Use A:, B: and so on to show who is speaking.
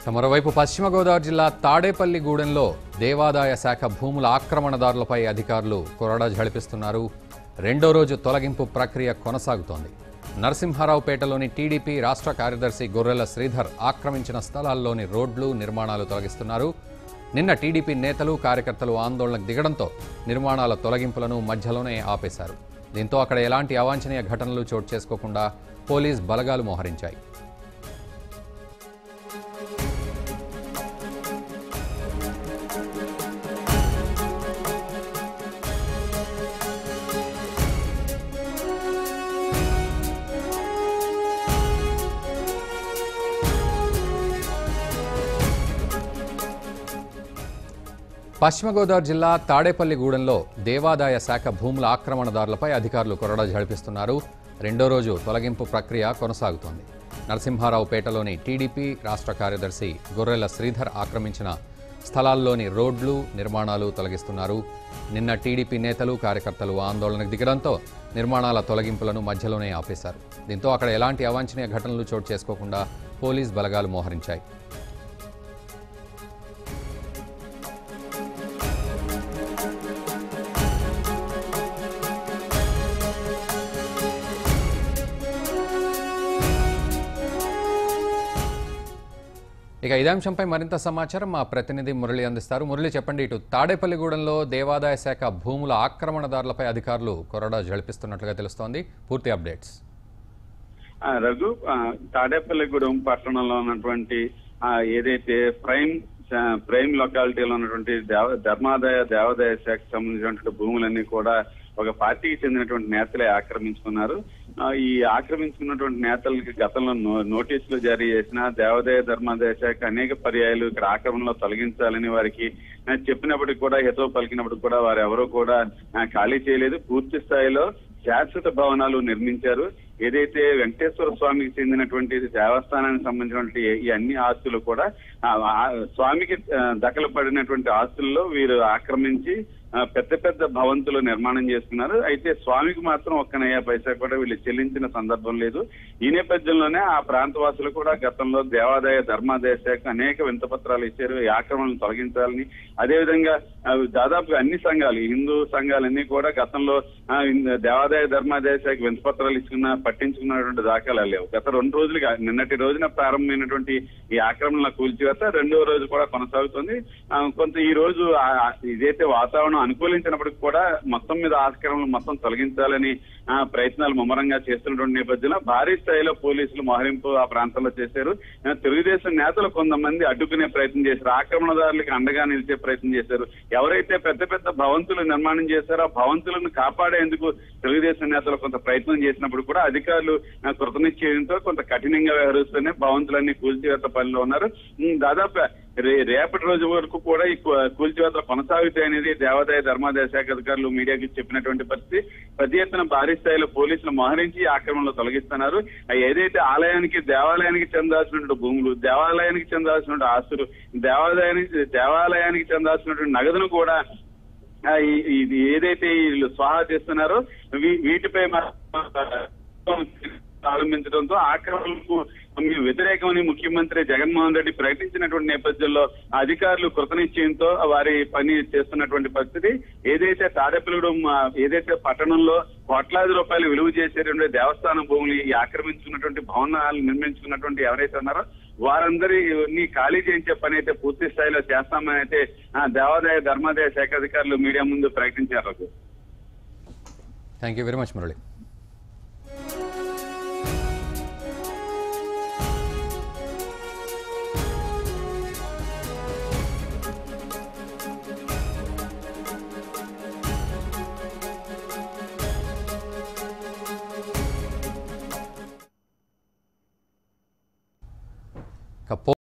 A: మరోవైపు పశ్చిమ గోదావరి జిల్లా తాడేపల్లిగూడెంలో దేవాదాయ శాఖ భూముల ఆక్రమణదారులపై అధికారులు కొరడా ఝళిపిస్తున్నారు రెండో రోజు తొలగింపు ప్రక్రియ కొనసాగుతోంది నరసింహారావుపేటలోని టీడీపీ రాష్ట్ర కార్యదర్శి గొర్రెల శ్రీధర్ ఆక్రమించిన స్థలాల్లోని రోడ్లు నిర్మాణాలు తొలగిస్తున్నారు నిన్న టీడీపీ నేతలు కార్యకర్తలు ఆందోళనకు దిగడంతో నిర్మాణాల తొలగింపులను మధ్యలోనే ఆపేశారు దీంతో అక్కడ ఎలాంటి అవాంఛనీయ ఘటనలు చోటు చేసుకోకుండా పోలీస్ బలగాలు మోహరించాయి పశ్చిమ గోదావరి జిల్లా తాడేపల్లిగూడెంలో దేవాదాయ శాఖ భూముల ఆక్రమణదారులపై అధికారులు కొరడా జడిపిస్తున్నారు రెండో రోజు తొలగింపు ప్రక్రియ కొనసాగుతోంది నరసింహారావుపేటలోని టీడీపీ రాష్ట్ర కార్యదర్శి గొర్రెల శ్రీధర్ ఆక్రమించిన స్థలాల్లోని రోడ్లు నిర్మాణాలు తొలగిస్తున్నారు నిన్న టీడీపీ నేతలు కార్యకర్తలు ఆందోళనకు దిగడంతో నిర్మాణాల తొలగింపులను మధ్యలోనే ఆపేశారు దీంతో అక్కడ ఎలాంటి అవాంఛనీయ ఘటనలు చోటు చేసుకోకుండా పోలీస్ బలగాలు మోహరించాయి ఇక ఇదే అంశంపై మరింత సమాచారం మా ప్రతినిధి మురళి అందిస్తారు మురళి చెప్పండి ఇటు తాడేపల్లిగూడెంలో దేవాదాయ శాఖ భూముల ఆక్రమణదారులపై అధికారులు కొరడా జడిపిస్తున్నట్లుగా తెలుస్తోంది పూర్తి అప్డేట్స్
B: ఆ, రఘు ఆ, తాడేపల్లిగూడెం పట్టణంలో ఉన్నటువంటి ఆ, ఏదైతే ప్రైమ్ ఆ, ప్రైమ్ లొకాలిటీలో ఉన్నటువంటి దేవ ధర్మాదాయ దేవాదాయ శాఖకు సంబంధించినటువంటి భూములన్నీ కూడా ఒక పార్టీకి చెందినటువంటి నేతలే ఆక్రమించుకున్నారు ఆ, ఈ ఆక్రమించుకున్నటువంటి నేతలకి గతంలో నో- నోటీసులు జారీ చేసిన దేవాదాయ ధర్మాదాయ శాఖ అనేక పర్యాయాలు ఇక్కడ ఆక్రమణలో తొలగించాలని వారికి ఆ, చెప్పినప్పటికి కూడా హితవు పలికినప్పటికి కూడా వారు ఎవరూ కూడా ఆ, ఖాళీ చేయలేదు పూర్తి స్థాయిలో శాశ్వత భవనాలు నిర్మించారు ఏదైతే వెంకటేశ్వర స్వామికి చెందినటువంటి దేవస్థానానికి సంబంధించినటువంటి ఈ అన్ని ఆస్తులు కూడా ఆ, ఆ స్వామికి ఆ, దఖలు పడినటువంటి ఆస్తుల్లో వీరు ఆక్రమించి ఆ, పెద్ద పెద్ద భవంతులు నిర్మాణం చేస్తున్నారు అయితే స్వామికి మాత్రం ఒక్క నయా పైసా కూడా వీళ్ళు చెల్లించిన సందర్భం లేదు ఈ నేపథ్యంలోనే ఆ ప్రాంతవాసులు కూడా గతంలో దేవాదాయ ధర్మాదాయ శాఖ అనేక వింతపత్రాలు ఇచ్చారు ఈ ఆక్రమణను తొలగించాలని అదేవిధంగా ఆ, దాదాపు అన్ని సంఘాలు హిందూ సంఘాలన్నీ కూడా గతంలో ఆ, ఇన్- దేవాదాయ ధర్మాదాయ శాఖ వింతపత్రాలు ఇచ్చుకున్న పట్టించుకున్నటువంటి దాఖలాలు లేవు గత రెండు రోజులుగా నిన్నటి రోజున ప్రారంభమైనటువంటి ఈ ఆక్రమణల కూల్చివేత రెండో రోజు కూడా కొనసాగుతుంది ఆ, కొంత ఈ రోజు ఆ, ఆ, ఇదైతే వాతావరణం అనుకూలించినప్పటికీ కూడా మొత్తం మీద ఆక్రమణలు మొత్తం తొలగించాలని ఆ, ప్రయత్నాలు ముమ్మరంగా చేస్తున్నటువంటి నేపథ్యంలో భారీ స్థాయిలో పోలీసులు మోహరింపు ఆ ప్రాంతంలో చేశారు ఆ, తెలుగుదేశం నేతలు కొంతమంది అడ్డుకునే ప్రయత్నం చేశారు ఆక్రమణదారులకు అండగా నిలిచే ప్రయత్నం చేశారు ఎవరైతే పెద్ద పెద్ద భవంతులు నిర్మాణం చేశారో ఆ భవంతులను కాపాడేందుకు తెలుగుదేశం నేతలు కొంత ప్రయత్నం చేసినప్పుడు కూడా అధికారులు ఆ, కృతనిశ్చయంతో కొంత కఠినంగా వ్యవహరిస్తూనే భవంతులన్నీ కూల్చివేత పనిలో ఉన్నారు ఉమ్, దాదాపు రే- రేపటి రోజు వరకు కూడా ఈ కూ- కూల్చివేతలు కొనసాగుతాయి అనేది దేవాదాయ ధర్మాదాయ శాఖ అధికారులు మీడియాకి చెప్పినటువంటి పరిస్థితి పెద్ద ఎత్తున భారీ స్థాయిలో పోలీసులు మోహరించి ఈ ఆక్రమణలో తొలగిస్తున్నారు ఆ ఏదైతే ఆలయానికి దేవాలయానికి చెందాల్సినటువంటి భూములు దేవాలయానికి చెందాల్సినటువంటి ఆస్తులు దేవాలయానికి దేవాలయానికి చెందాల్సినటువంటి నగదును కూడా ఆ, ఈ- ఇది ఏదైతే వీళ్ళు స్వాహా చేస్తున్నారో వీ- వీటిపై మాత్రం ప్రారంభించడంతో ఆక్రమణకు మేము వ్యతిరేకమని ముఖ్యమంత్రి జగన్మోహన్ రెడ్డి ప్రకటించినటువంటి నేపథ్యంలో అధికారులు కృతనిశ్చయంతో వారి పని చేస్తున్నటువంటి పరిస్థితి ఏదైతే తాడేపల్లిగూడెం ఆ, ఏదైతే పట్టణంలో కోట్లాది రూపాయలు విలువ చేసేటువంటి దేవస్థానం భూములు ఈ ఆక్రమించుకున్నటువంటి భవనాలు నిర్మించుకున్నటువంటి ఎవరైతే ఉన్నారో వారందరినీ ఖాళీ చేయించే పని అయితే పూర్తి స్థాయిలో చేస్తామని అయితే ఆ, దేవాదాయ ధర్మాదాయ శాఖ అధికారులు మీడియా ముందు ప్రకటించారు
A: thank you very much Murali